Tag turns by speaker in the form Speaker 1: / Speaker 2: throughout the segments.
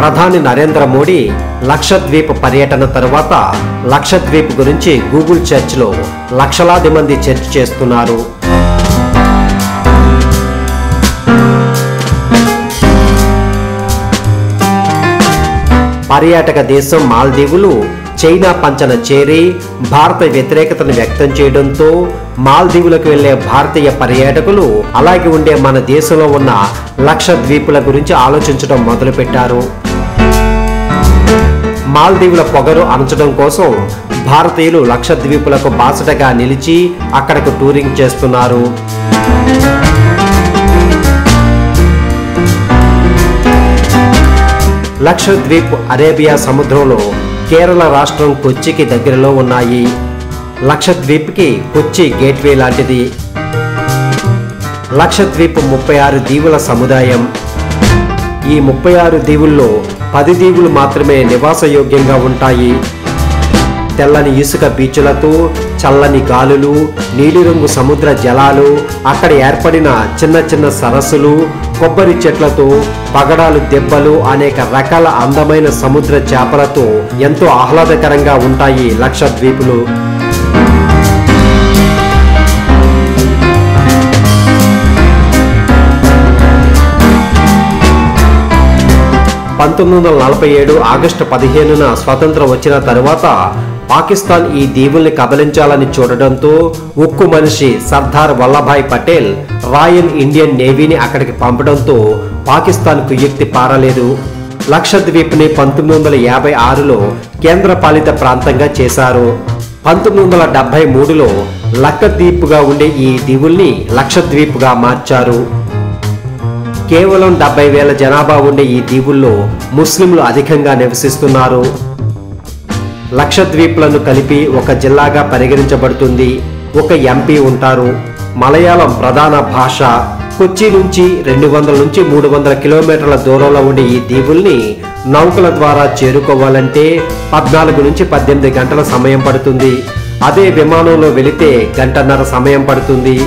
Speaker 1: ప్రధాని నరేంద్ర మోడీ లక్షద్వీప్ పర్యటన తరువాత లక్షద్వీప్ గురించి గూగుల్ సెర్చ్లో లక్షలాది మంది సెర్చ్ చేస్తున్నారు పర్యాటక దేశం మాల్దీవులు చైనా పంచన చేరి భారత వ్యతిరేకతను వ్యక్తం చేయడంతో మాల్దీవులకు వెళ్లే భారతీయ పర్యాటకులు అలాగే ఉండే మన దేశంలో ఉన్న లక్షద్వీపుల గురించి ఆలోచించడం మొదలుపెట్టారు మాల్దీవుల పొగరు అణచడం కోసం భారతీయులు లక్షద్వీపులకు బాసటగా నిలిచి అక్కడకు టూరింగ్ చేస్తున్నారు లక్షద్వీప్ అరేబియా సముద్రంలో కేరళ రాష్ట్రం కొచ్చికి దగ్గరలో ఉన్నాయి లక్షద్వీప్కి కొచ్చి గేట్వే లాంటిది లక్షద్వీప్ ముప్పై ఆరు దీవుల సముదాయం ఈ ముప్పై ఆరు దీవుల్లో పది దీవులు మాత్రమే నివాసయోగ్యంగా ఉంటాయి తెల్లని ఇసుక బీచ్లతో చల్లని గాలులు నీలిరంగు సముద్ర జలాలు అక్కడ ఏర్పడిన చిన్న చిన్న సరస్సులు కొబ్బరి చెట్లతో పగడాలు దెబ్బలు అనేక రకాల అందమైన సముద్ర చేపలతో ఎంతో ఆహ్లాదకరంగా ఉంటాయి లక్షద్వీపులు పంతొమ్మిది వందల నలభై ఏడు ఆగస్టు పదిహేనున స్వాతంత్రం వచ్చిన తరువాత పాకిస్తాన్ ఈ దీవుల్ని కబలించాలని చూడడంతో ఉక్కు మనిషి సర్దార్ వల్లభాయ్ పటేల్ రాయల్ ఇండియన్ నేవీని అక్కడికి పంపడంతో పాకిస్తాన్ కుయుక్తి పారలేదు లక్షద్వీప్ని పంతొమ్మిది వందల యాభై ఆరులో కేంద్రపాలిత ప్రాంతంగా చేశారు పంతొమ్మిది వందల డెబ్బై మూడులో లక్కద్వీప్గా ఉండే ఈ దీవుల్ని లక్షద్వీప్గా మార్చారు కేవలం డెబ్బై వేల జనాభా ఉండే ఈ దీవుల్లో ముస్లింలు అధికంగా నివసిస్తున్నారు లక్షద్వీప్లను కలిపి ఒక జిల్లాగా పరిగణించబడుతుంది ఒక ఎంపీ ఉంటారు మలయాళం ప్రధాన భాష కొచ్చి నుంచి రెండు వందల నుంచి మూడు వందల కిలోమీటర్ల దూరంలో ఉండే ఈ దీవుల్ని నౌకల ద్వారా చేరుకోవాలంటే పద్నాలుగు నుంచి పద్దెనిమిది గంటల సమయం పడుతుంది అదే విమానంలో వెళితే గంటన్నర సమయం పడుతుంది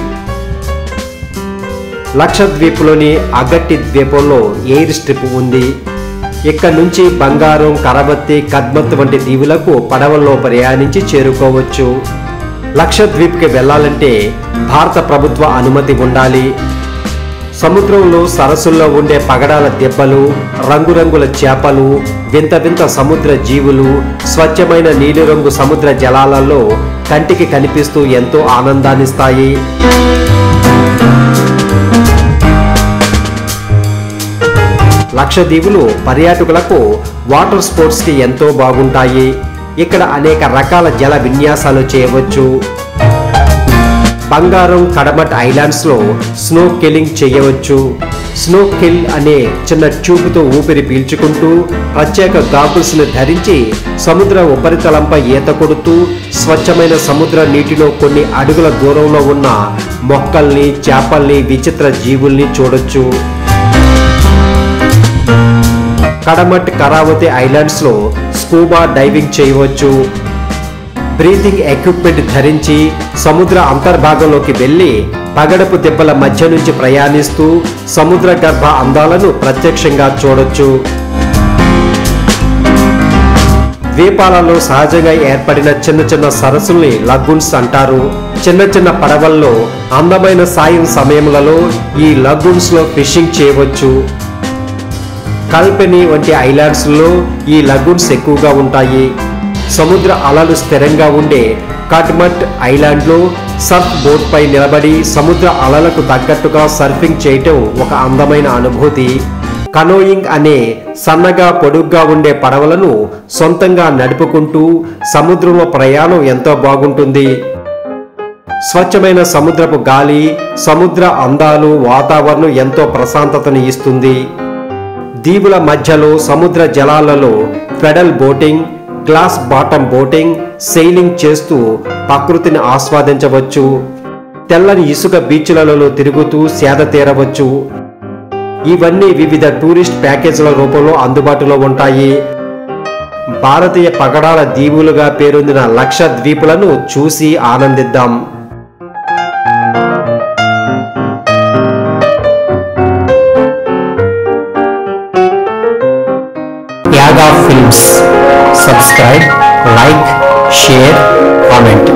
Speaker 1: లక్షద్వీప్లోని అగట్టి ద్వీపంలో ఎయిర్ స్ట్రిప్ ఉంది ఇక్కడ నుంచి బంగారం కరబత్తి కద్మత్ వంటి దీవులకు పడవల్లో ప్రయాణించి చేరుకోవచ్చు లక్షద్వీప్కి వెళ్ళాలంటే భారత ప్రభుత్వ అనుమతి ఉండాలి సముద్రంలో సరస్సుల్లో ఉండే పగడాల దెబ్బలు రంగురంగుల చేపలు వింత వింత సముద్ర జీవులు స్వచ్ఛమైన నీలిరంగు సముద్ర జలాలలో కంటికి కనిపిస్తూ ఎంతో ఆనందాన్నిస్తాయి లక్షద్వీపులు పర్యాటకులకు వాటర్ స్పోర్ట్స్ కి ఎంతో బాగుంటాయి ఇక్కడ అనేక రకాల జల విన్యాసాలు చేయవచ్చు బంగారం కడమట్ ఐలాండ్స్ లో స్నో కెలింగ్ చేయవచ్చు స్నో కిల్ అనే చిన్న ట్యూబ్తో ఊపిరి పీల్చుకుంటూ ప్రత్యేక గాగుల్స్ ని ధరించి సముద్ర ఉపరితలంపై ఈత కొడుతూ స్వచ్ఛమైన సముద్ర నీటిలో కొన్ని అడుగుల దూరంలో ఉన్న మొక్కల్ని చేపల్ని విచిత్ర జీవుల్ని చూడొచ్చు కడమట్ కరావతి ఐలాండ్స్ లో స్కూబా డైవింగ్ చేయవచ్చు బ్రీతింగ్ ఎక్విప్మెంట్ ధరించి సముద్ర అంతర్భాగంలోకి వెళ్లి పగడపు దెబ్బల మధ్య నుంచి ప్రయాణిస్తూ సముద్ర గర్భ అందాలను ప్రత్యక్షంగా చూడొచ్చు ద్వీపాలలో సహజంగా ఏర్పడిన చిన్న చిన్న సరస్సుల్ని లగ్గున్స్ అంటారు చిన్న చిన్న పడవల్లో అందమైన సాయం సమయములలో ఈ లగ్గున్స్ లో ఫిషింగ్ చేయవచ్చు కల్పెని వంటి ఐలాండ్స్లో ఈ లగూన్స్ ఎక్కువగా ఉంటాయి సముద్ర అలలు స్థిరంగా ఉండే కట్మట్ ఐలాండ్లో సర్ఫ్ బోట్ పై నిలబడి సముద్ర అలలకు తగ్గట్టుగా సర్ఫింగ్ చేయటం ఒక అందమైన అనుభూతి కనోయింగ్ అనే సన్నగా పొడుగ్గా ఉండే పడవలను సొంతంగా నడుపుకుంటూ సముద్రంలో ప్రయాణం ఎంతో బాగుంటుంది స్వచ్ఛమైన సముద్రపు గాలి సముద్ర అందాలు వాతావరణం ఎంతో ప్రశాంతతను ఇస్తుంది దీవుల మధ్యలో సముద్ర జలాలలో pedal boating glass bottom boating sailing చేస్తూ ప్రకృతిని ఆస్వాదించవచ్చు తెల్లని ఇసుక బీచ్లలో తిరుగుతూ సేద తీరవచ్చు ఇవన్నీ వివిధ టూరిస్ట్ ప్యాకేజీల రూపంలో అందుబాటులో ఉంటాయి భారతీయ పగడాల దీవులుగా పేరొందిన లక్ష ద్వీపులను చూసి ఆనందిద్దాం films subscribe like share comment